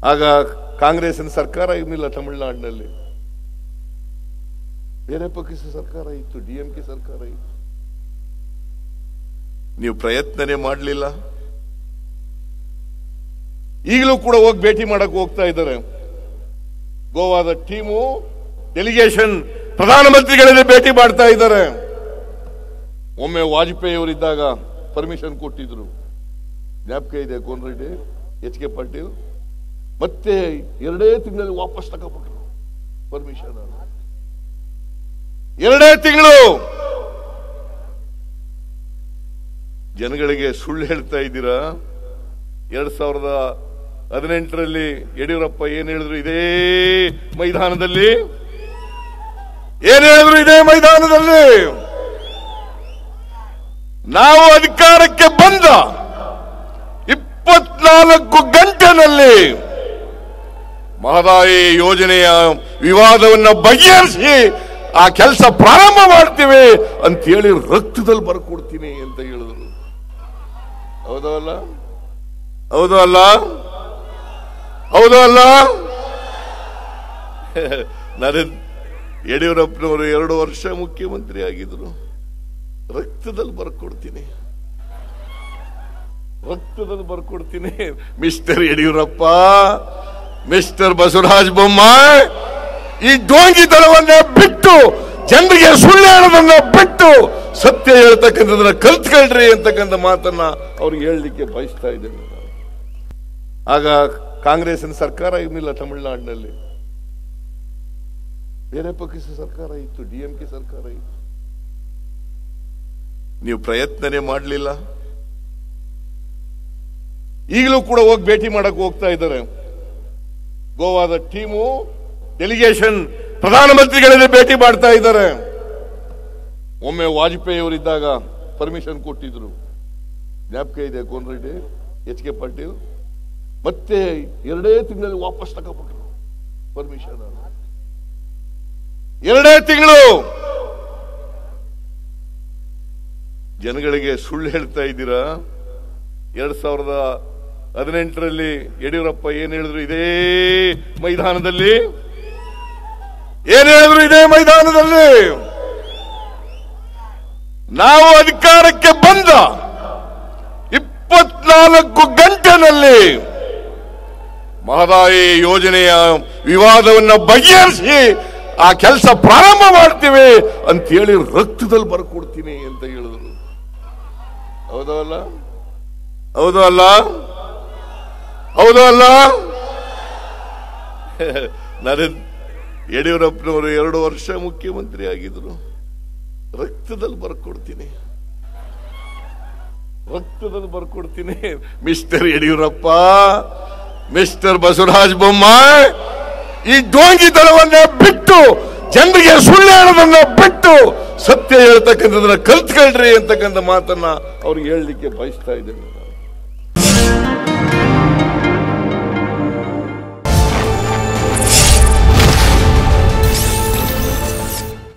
ಆಗ ಕಾಂಗ್ರೆಸ್ಸಿನ ಸರ್ಕಾರ ಇರಲಿಲ್ಲ ತಮಿಳುನಾಡಿನಲ್ಲಿ ಬೇರೆ ಪಕ್ಷದ ಸರ್ಕಾರ ಇತ್ತು ಡಿಎಂಕೆ ಸರ್ಕಾರ ಇತ್ತು ನೀವು ಪ್ರಯತ್ನನೇ ಮಾಡಲಿಲ್ಲ ಈಗಲೂ ಕೂಡ ಹೋಗಿ ಭೇಟಿ ಮಾಡಕ್ ಹೋಗ್ತಾ ಇದ್ದಾರೆ ಗೋವಾದ ಟೀಮು ಡೆಲಿಗೇಷನ್ ಪ್ರಧಾನಮಂತ್ರಿಗಳಲ್ಲಿ ಭೇಟಿ ಮಾಡ್ತಾ ಇದ್ದಾರೆ ಒಮ್ಮೆ ವಾಜಪೇಯಿ ಅವರಿದ್ದಾಗ ಪರ್ಮಿಷನ್ ಕೊಟ್ಟಿದ್ರು ಜ್ಞಾಪಕ ಇದೆ ಕೋನ್ರೆಡ್ಡಿ ಎಚ್ ಕೆ ಪಾಟೀಲ್ ಮತ್ತೆ ಎರಡೇ ತಿಂಗಳಲ್ಲಿ ವಾಪಸ್ ತಗೋಬಿಟ್ರು ಪರ್ಮಿಷನ್ ಎರಡೇ ತಿಂಗಳು ಜನಗಳಿಗೆ ಸುಳ್ಳು ಹೇಳ್ತಾ ಇದ್ದೀರಾ ಎರಡ್ ಸಾವಿರದ ಹದಿನೆಂಟರಲ್ಲಿ ಯಡಿಯೂರಪ್ಪ ಏನ್ ಹೇಳಿದ್ರು ಇದೇ ಮೈದಾನದಲ್ಲಿ ಏನ್ ಹೇಳಿದ್ರು ಇದೇ ಮೈದಾನದಲ್ಲಿ ನಾವು ಅಧಿಕಾರಕ್ಕೆ ಬಂದ ಇಪ್ಪತ್ನಾಲ್ಕು ಗಂಟೆನಲ್ಲಿ ಮಹದಾಯಿ ಯೋಜನೆಯ ವಿವಾದವನ್ನ ಬಗೆಹರಿಸಿ ಆ ಕೆಲಸ ಪ್ರಾರಂಭ ಮಾಡ್ತೀವಿ ಅಂತ ಹೇಳಿ ರಕ್ತದಲ್ಲಿ ಬರ್ಕೊಡ್ತೀನಿ ಅಂತ ಹೇಳಿದ್ರು ಹೌದೋ ಅಲ್ಲ ಹೌದು ಅಲ್ಲ ಹೌದು ಅಲ್ಲ ನರೇಂದ್ರ ಯಡಿಯೂರಪ್ಪನವರು ಎರಡು ವರ್ಷ ಮುಖ್ಯಮಂತ್ರಿ ಆಗಿದ್ರು ರಕ್ತದಲ್ಲಿ ಬರ್ಕೊಡ್ತೀನಿ ರಕ್ತದಲ್ಲಿ ಬರ್ಕೊಡ್ತೀನಿ ಮಿಸ್ಟರ್ ಯಡಿಯೂರಪ್ಪ ಮಿಸ್ಟರ್ ಬಸವರಾಜ ಬೊಮ್ಮಾಯಿ ಈ ಡೋಂಗಿತನವನ್ನ ಬಿಟ್ಟು ಜನರಿಗೆ ಸುಳ್ಳು ಹೇಳೋದನ್ನ ಬಿಟ್ಟು ಸತ್ಯ ಹೇಳ್ತಕ್ಕಂಥದನ್ನ ಕಲ್ತ್ಕೊಳ್ರಿ ಅಂತಕ್ಕಂಥ ಮಾತನ್ನ ಅವ್ರಿಗೆ ಹೇಳಲಿಕ್ಕೆ ಬಯಸ್ತಾ ಇದ್ದೇನೆ ನಾನು. ಆಗ ಕಾಂಗ್ರೆಸ್ಸಿನ ಸರ್ಕಾರ ಇರಲಿಲ್ಲ ತಮಿಳುನಾಡಿನಲ್ಲಿ ಬೇರೆ ಪಕ್ಷದ ಸರ್ಕಾರ ಇತ್ತು ಡಿಎಂಕೆ ಸರ್ಕಾರ ಇತ್ತು ನೀವು ಪ್ರಯತ್ನನೇ ಮಾಡಲಿಲ್ಲ ಈಗಲೂ ಕೂಡ ಹೋಗಿ ಭೇಟಿ ಮಾಡಕ್ ಹೋಗ್ತಾ ಇದ್ದಾರೆ ಗೋವಾದ ಟೀಮು ಡೆಲಿಗೇಷನ್ ಪ್ರಧಾನಮಂತ್ರಿಗಳಲ್ಲಿ ಭೇಟಿ ಮಾಡ್ತಾ ಇದ್ದಾರೆ ಒಮ್ಮೆ ವಾಜಪೇಯಿ ಅವರಿದ್ದಾಗ ಪರ್ಮಿಷನ್ ಕೊಟ್ಟಿದ್ರು ಜ್ಞಾಪಕ ಇದೆ ಕೋನ್ರೆಡ್ಡಿ ಎಚ್ ಕೆ ಪಾಟೀಲ್ ಮತ್ತೆ ಎರಡೇ ತಿಂಗಳಲ್ಲಿ ವಾಪಸ್ ತಗೋಬಿಟ್ರು ಪರ್ಮಿಷನ್ ಎರಡೇ ತಿಂಗಳು ಜನಗಳಿಗೆ ಸುಳ್ಳು ಹೇಳ್ತಾ ಇದ್ದೀರಾ ಎರಡ್ ಸಾವಿರದ ಹದಿನೆಂಟರಲ್ಲಿ ಯಡಿಯೂರಪ್ಪ ಏನ್ ಹೇಳಿದ್ರು ಇದೇ ಮೈದಾನದಲ್ಲಿ ಏನ್ ಹೇಳಿದ್ರು ಇದೇ ಮೈದಾನದಲ್ಲಿ ನಾವು ಅಧಿಕಾರಕ್ಕೆ ಬಂದ ಇಪ್ಪತ್ನಾಲ್ಕು ಗಂಟೆನಲ್ಲಿ ಮಹದಾಯಿ ಯೋಜನೆಯ ವಿವಾದವನ್ನ ಬಗೆಹರಿಸಿ ಆ ಕೆಲಸ ಪ್ರಾರಂಭ ಮಾಡ್ತೀವಿ ಅಂತ ಹೇಳಿ ರಕ್ತದಲ್ಲಿ ಬರ್ಕೊಡ್ತೀನಿ ಅಂತ ಹೇಳಿದ್ರು ಹೌದೋ ಅಲ್ಲ ಹೌದು ಅಲ್ಲ ಹೌದು ಅಲ್ಲ ನರೇಂದ್ರ ಯಡಿಯೂರಪ್ಪನವರು ಎರಡು ವರ್ಷ ಮುಖ್ಯಮಂತ್ರಿ ಆಗಿದ್ರು ರಕ್ತದಲ್ಲಿ ಬರ್ಕೊಡ್ತೀನಿ ರಕ್ತದಲ್ಲಿ ಬರ್ಕೊಡ್ತೀನಿ ಮಿಸ್ಟರ್ ಯಡಿಯೂರಪ್ಪ ಮಿಸ್ಟರ್ ಬಸವರಾಜ ಬೊಮ್ಮಾಯಿ ಈ ಡೋಂಗಿತನವನ್ನ ಬಿಟ್ಟು ಜನರಿಗೆ ಸುಳ್ಳು ಹೇಳೋದನ್ನ ಬಿಟ್ಟು ಸತ್ಯ ಹೇಳ್ತಕ್ಕಂಥದನ್ನ ಕಲ್ತ್ಕೊಳ್ರಿ ಅಂತಕ್ಕಂಥ ಮಾತನ್ನ ಅವ್ರಿಗೆ ಹೇಳಲಿಕ್ಕೆ ಬಯಸ್ತಾ ಇದ್ದೇನೆ ನಾನು.